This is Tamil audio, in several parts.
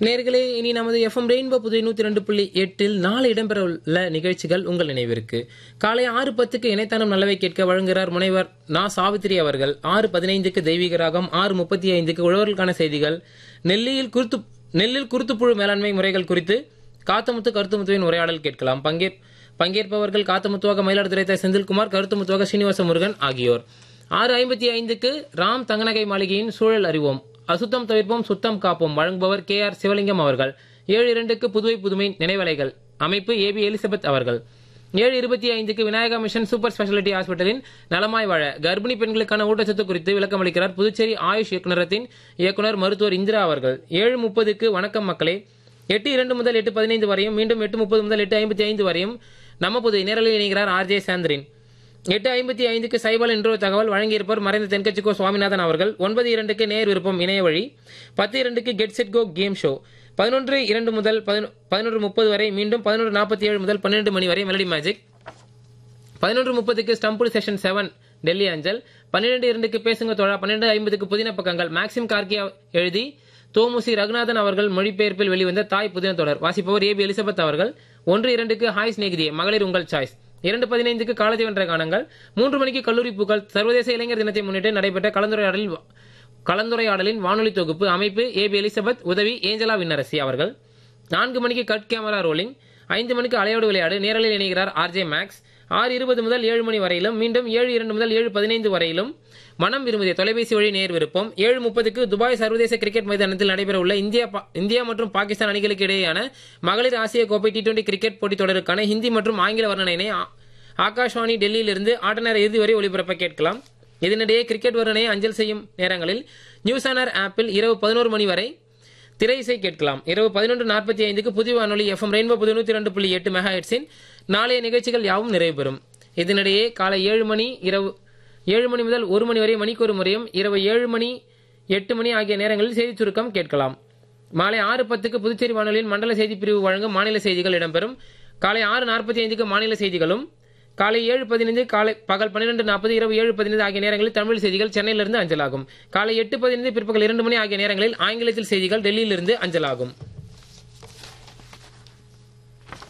நேர்களே இனி நமது எஃப்எம் ரெயின்போ புதுவை நூத்தி ரெண்டு புள்ளி எட்டில் நாளை இடம்பெறவுள்ள நிகழ்ச்சிகள் உங்கள் நினைவிற்கு காலை ஆறு பத்துக்கு இணைத்தானம் நல்லவை கேட்க வழங்குகிறார் முனைவர் நா சாவித்திரி அவர்கள் ஆறு பதினைந்துக்கு தெய்வீக ராகம் ஆறு முப்பத்தி ஐந்துக்கு உழவர்களுக்கான செய்திகள் நெல்லியில் குருத்து நெல்லில் குருத்துப்புழு மேலாண்மை முறைகள் குறித்து காத்தமுத்து கருத்துமுத்துவின் உரையாடல் கேட்கலாம் பங்கே பங்கேற்பவர்கள் காத்தமுத்துவாக மயிலாடுதுறை த. செந்தில்குமார் கருத்துமுத்துவாக ஸ்ரீனிவாச முருகன் ஆகியோர் ஆறு ஐம்பத்தி ஐந்துக்கு ராம் தங்கநகை மாளிகையின் சூழல் அறிவோம் அசுத்தம் தவிர்ப்போம் சுத்தம் காப்போம் வழங்குபவர் கே ஆர் சிவலிங்கம் அவர்கள் ஏழு இரண்டுக்கு புதுவை புதுமை நினைவலைகள் அமைப்பு ஏபி எலிசபெத் அவர்கள் ஏழு இருபத்தி ஐந்துக்கு விநாயகா மிஷன் சூப்பர் ஸ்பெஷாலிட்டி ஹாஸ்பிட்டலின் நலமாய் வாழ கர்ப்பிணி பெண்களுக்கான ஊட்டச்சத்து குறித்து விளக்கம் அளிக்கிறார் புதுச்சேரி ஆயுஷ் இயக்குநரத்தின் இயக்குனர் மருத்துவர் இந்திரா அவர்கள் ஏழு முப்பதுக்கு வணக்கம் மக்களே எட்டு இரண்டு முதல் எட்டு பதினைந்து வரையும் மீண்டும் எட்டு முப்பது முதல் எட்டு ஐம்பத்தி ஐந்து வரையும் நம்ம புது நேரலில் இணைகிறார் ஆர்ஜே சாந்திரின் எட்டு ஐம்பத்தி ஐந்துக்கு சைபல் இன்றோ தகவல் வழங்கியிருப்பவர் மறைந்த தென்கட்சிக்கோ சுவாமிநாதன் அவர்கள் ஒன்பது இரண்டுக்கு நேர் விருப்பம் இணைய வழி பத்து இரண்டுக்கு get set go game show பதினொன்று இரண்டு முதல் பதினொன்று முப்பது வரை மீண்டும் பதினொன்று நாற்பத்தி ஏழு முதல் பன்னிரண்டு மணி வரை மெலடி மேஜிக் பதினொன்று முப்பதுக்கு ஸ்டம்புல் செஷன் செவன் டெல்லி அஞ்சல் பன்னிரெண்டு இரண்டுக்கு பேசுங்க தோழா பன்னிரண்டு ஐம்பதுக்கு புதின பக்கங்கள் மேக்சிம் கார்கியா எழுதி தோமுசி ரகுநாதன் அவர்கள் மொழிபெயர்ப்பில் வெளிவந்த தாய் புதின தொடர் வாசிப்பவர் ஏபி எலிசபெத் அவர்கள் ஒன்று இரண்டுக்கு ஹாய் ஸ்நேகிதியே மகளிர் உங்கள் சாய்ஸ் இரண்டு பதினைந்துக்கு காலத்தை வென்ற காணங்கள் மூன்று மணிக்கு கல்லூரி பூக்கள் சர்வதேச இளைஞர் தினத்தை முன்னிட்டு நடைபெற்ற கலந்துரையாடலில் கலந்துரையாடலின் வானொலி தொகுப்பு அமைப்பு ஏபி எலிசபெத் உதவி ஏஞ்சலா விண்ணரசி அவர்கள் நான்கு மணிக்கு கட் கேமரா ரோலிங் ஐந்து மணிக்கு அலையோடு விளையாடு நேரலில் இணைகிறார் ஆர்ஜே மேக்ஸ் ஆறு இருபது முதல் ஏழு மணி வரையிலும் மீண்டும் ஏழு இரண்டு முதல் ஏழு பதினைந்து வரையிலும் மனம் விரும்பிய தொலைபேசி வழி நேர் விருப்பம் ஏழு முப்பதுக்கு துபாய் சர்வதேச கிரிக்கெட் மைதானத்தில் நடைபெறவுள்ள இந்தியா இந்தியா மற்றும் பாகிஸ்தான் அணிகளுக்கு இடையேயான மகளிர் ஆசிய கோப்பை டி டுவெண்டி கிரிக்கெட் போட்டித் தொடருக்கான ஹிந்தி மற்றும் ஆங்கில வர்ணனையினை ஆகாஷ்வாணி டெல்லியிலிருந்து ஆட்ட நேர இறுதி வரை ஒளிபரப்ப கேட்கலாம் இதனிடையே கிரிக்கெட் வர்ணனையை அஞ்சல் செய்யும் நேரங்களில் நியூஸ் ஆனர் ஆப்பில் இரவு பதினோரு மணி வரை திரை இசை கேட்கலாம் இரவு பதினொன்று நாற்பத்தி ஐந்துக்கு புதிய வானொலி எஃப்எம் ரெயின்போ பதினூத்தி ரெண்டு புள்ளி எட்டு மெகா ஹெட்ஸின் நாளைய நிகழ்ச்சிகள் யாவும் நிறைவு பெறும் இதனிடையே காலை ஏழு மணி இரவு ஏழு மணி முதல் ஒரு மணி வரை மணிக்கு ஒரு முறையும் இரவு ஏழு மணி எட்டு மணி ஆகிய நேரங்களில் செய்தி சுருக்கம் கேட்கலாம் மாலை ஆறு பத்துக்கு புதுச்சேரி வானொலியின் மண்டல செய்தி பிரிவு வழங்கும் மாநில செய்திகள் இடம்பெறும் காலை ஆறு நாற்பத்தி ஐந்துக்கு மாநில செய்திகளும் காலை ஏழு பதினைந்து காலை பகல் பன்னிரண்டு நாற்பது இரவு ஏழு பதினைந்து ஆகிய நேரங்களில் தமிழ் செய்திகள் சென்னையிலிருந்து அஞ்சலாகும் காலை எட்டு பதினைந்து பிற்பகல் இரண்டு மணி ஆகிய நேரங்களில் ஆங்கிலத்தில் செய்திகள் டெல்லியிலிருந்து அஞ்சலாகும்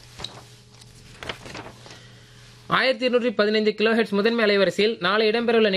ஆயிரத்தி இருநூற்றி பதினைந்து கிலோ ஹெட்ஸ் முதன்மை அலைவரிசையில் நாளை இடம்பெறவுள்ள